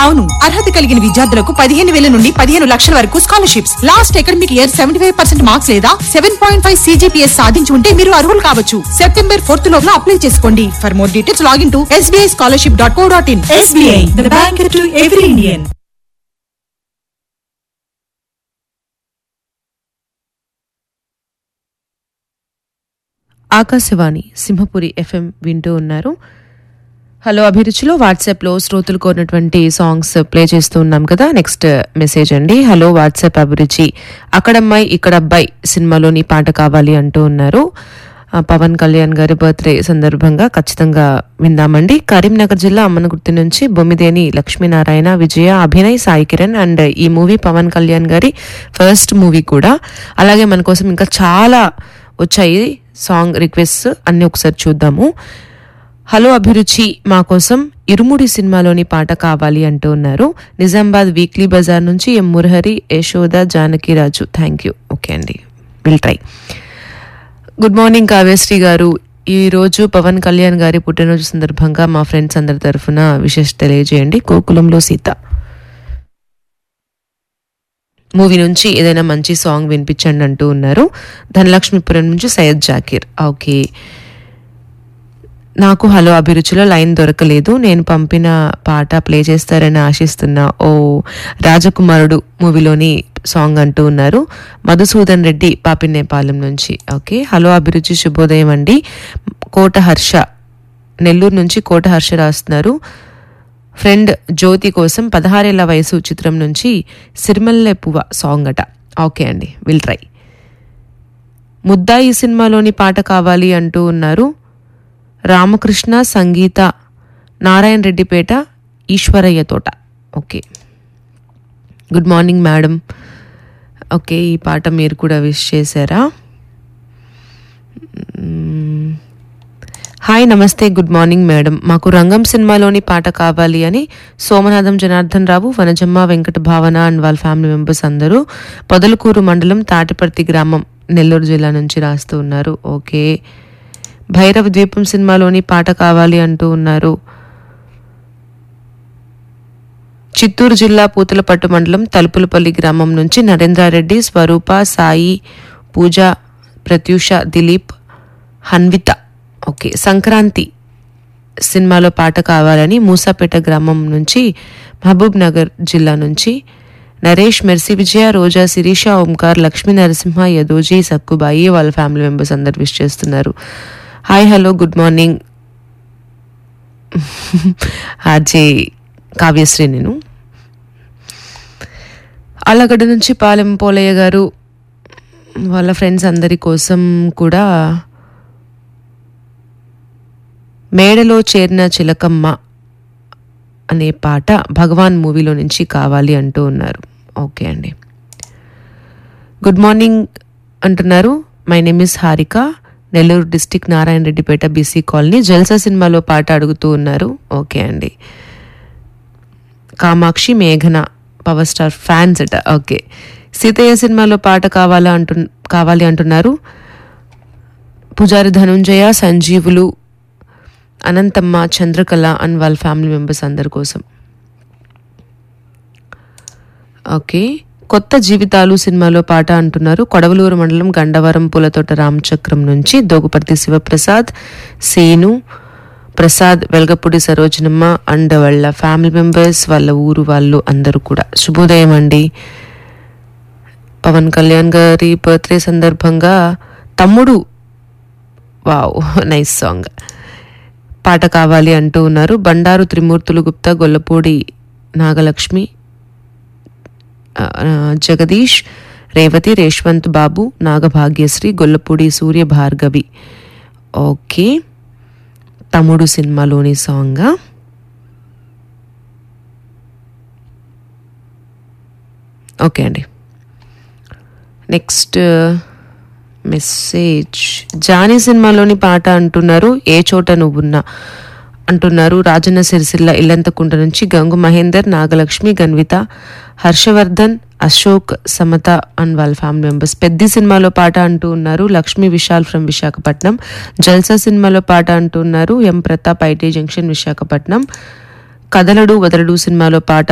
అవును అర్హత కలిగిన విద్యార్థులకు పదిహేను వేల నుండి పదిహేను లక్షల వరకు scholarships last academic year seventy five percent marks లేదా సెవెన్ పాయింట్ ఫైవ్ సీజీపీఎస్ సాధించి ఉంటే మీరు అర్హులు కావచ్చు సెప్టెంబర్ ఫోర్త్ లోపల అప్లై చేసుకోండి for more details login to SBI scholarship dot co dot in SBI, the bank to every Indian. Akashvani Simhapuri FM వింటూ ఉన్నారు హలో అభిరుచిలో వాట్సాప్లో శ్రోతలు కోరినటువంటి సాంగ్స్ ప్లే చేస్తూ ఉన్నాం కదా నెక్స్ట్ మెసేజ్ అండి హలో వాట్సాప్ అభిరుచి అక్కడమ్మాయి ఇక్కడ అబ్బాయి సినిమాలోని పాట కావాలి అంటూ ఉన్నారు ఆ, పవన్ కళ్యాణ్ గారి బర్త్డే సందర్భంగా ఖచ్చితంగా విందామండి కరీంనగర్ జిల్లా అమ్మనగుర్తి నుంచి బొమ్మిదేని లక్ష్మీనారాయణ విజయ అభినయ్ సాయి కిరణ్ అండ్ ఈ మూవీ పవన్ కళ్యాణ్ గారి ఫస్ట్ మూవీ కూడా అలాగే మన కోసం ఇంకా చాలా వచ్చాయి సాంగ్ రిక్వెస్ట్ అన్ని ఒకసారి చూద్దాము హలో అభిరుచి మా కోసం ఇరుముడి సినిమాలోని పాట కావాలి అంటూ ఉన్నారు నిజామాబాద్ వీక్లీ బజార్ నుంచి M Murahari Yashoda Janakiraju thank you okay అండి will try good morning Kavyasri గారు ఈ రోజు పవన్ కళ్యాణ్ గారి పుట్టినరోజు సందర్భంగా మా ఫ్రెండ్స్ అందరి తరఫున విశేష తెలియజేయండి గోకులంలో సీత మూవీ నుంచి ఏదైనా మంచి సాంగ్ వినిపించండి అంటూ ఉన్నారు ధనలక్ష్మీపురం నుంచి సయ్యద్ జాకీర్ ఓకే నాకు హలో అభిరుచిలో లైన్ దొరకలేదు నేను పంపిన పాట ప్లే చేస్తారని ఆశిస్తున్నా ఓ రాజకుమారుడు మూవీలోని సాంగ్ అంటూ ఉన్నారు మధుసూదన్ రెడ్డి పాపినేపాలెం నుంచి ఓకే హలో అభిరుచి శుభోదయం అండి కోట హర్ష నెల్లూరు నుంచి కోట హర్ష రాస్తున్నారు ఫ్రెండ్ జ్యోతి కోసం పదహారేళ్ల వయసు చిత్రం నుంచి సిరిమల్లె పువ్వ సాంగ్ అట ఓకే అండి విల్ ట్రై ముద్దాయి సినిమాలోని పాట కావాలి అంటూ ఉన్నారు రామకృష్ణ సంగీత Narayana Reddypeta Eshwaraiah Thota okay good morning madam okay ఈ పాట మీరు కూడా విష్ చేశారా మ్మ్. హాయ్ నమస్తే గుడ్ మార్నింగ్ మేడం మాకు రంగం సినిమాలోని పాట కావాలి అని సోమనాథం జనార్దన్ రావు వనజమ్మ వెంకట భావన అండ్ వాళ్ళ ఫ్యామిలీ మెంబర్స్ అందరూ పొదలకూరు మండలం తాటిపర్తి గ్రామం నెల్లూరు జిల్లా నుంచి రాస్తూ ఉన్నారు ఓకే భైరవ ద్వీపం సినిమాలోని పాట కావాలి అంటూ ఉన్నారు చిత్తూరు జిల్లా పూతలపట్టు మండలం తలుపులపల్లి గ్రామం నుంచి నరేంద్రారెడ్డి స్వరూప సాయి పూజ ప్రత్యూష దిలీప్ హన్విత ఓకే సంక్రాంతి సినిమాలో పాట కావాలని మూసాపేట గ్రామం నుంచి మహబూబ్ నగర్ జిల్లా నుంచి నరేష్ మెర్సీ విజయ రోజా శిరీష ఓంకార్ లక్ష్మీ నరసింహ యదోజీ సక్కుబాయి వాళ్ళ ఫ్యామిలీ మెంబర్స్ అందరు విష్ చేస్తున్నారు hi hello good morning RJ Kavyasri నేను ఆలగడ్డ నుంచి పాలెం పోలయ్య గారు వాళ్ళ ఫ్రెండ్స్ అందరి కోసం కూడా మేడలో చేరిన చిలకమ్మ అనే పాట భగవాన్ మూవీలో నుంచి కావాలి అంటూ ఉన్నారు ఓకే అండి గుడ్ మార్నింగ్ అంటున్నారు my name is Harika Nellore district Narayana Reddypeta BC colony Jalsa సినిమాలో పాట అడుగుతూ ఉన్నారు ఓకే అండి కామాక్షి మేఘన పవర్ స్టార్ ఫ్యాన్స్ అట ఓకే సీతయ్య సినిమాలో పాట కావాలా అంటు కావాలి అంటున్నారు పుజారి ధనుంజయ సంజీవులు అనంతమ్మ చంద్రకళ అండ్ వాళ్ళ ఫ్యామిలీ మెంబర్స్ అందరి కోసం ఓకే కొత్త జీవితాలు సినిమాలో పాట అంటున్నారు కొడవలూరు మండలం గండవరం పూలతోట రామచక్రం నుంచి దోగుపర్తి శివప్రసాద్ సేను ప్రసాద్ వెల్గపూడి సరోజనమ్మ అండ్ వాళ్ళ ఫ్యామిలీ మెంబర్స్ వాళ్ళ ఊరు వాళ్ళు అందరూ కూడా శుభోదయం అండి పవన్ కళ్యాణ్ గారి బర్త్డే సందర్భంగా తమ్ముడు వావ్ నైస్ సాంగ్ పాట కావాలి అంటూ ఉన్నారు బండారు త్రిమూర్తులు గుప్తా గొల్లపూడి నాగలక్ష్మి ఆ, జగదీష్ రేవతి రేష్వంత్ బాబు నాగభాగ్యశ్రీ గొల్లపూడి సూర్య భార్గవి ఓకే తమ్ముడు సినిమాలోని సాంగ్ ఓకే అండి నెక్స్ట్ మెసేజ్ జానీ సినిమాలోని పాట అంటున్నారు ఏ చోట నువ్వున్నా అంటున్నారు రాజన్న సిరిసిల్ల ఇల్లంతకుంట నుంచి గంగు మహేందర్ నాగలక్ష్మి గన్విత హర్షవర్ధన్ అశోక్ సమత అండ్ వాళ్ళ ఫ్యామిలీ మెంబర్స్ పెద్ది సినిమాలో పాట అంటూ ఉన్నారు లక్ష్మీ విశాల్ ఫ్రమ్ విశాఖపట్నం జల్సా సినిమాలో పాట అంటూ ఉన్నారు M Pratap IT junction Visakhapatnam Kadaladu Vadaladu సినిమాలో పాట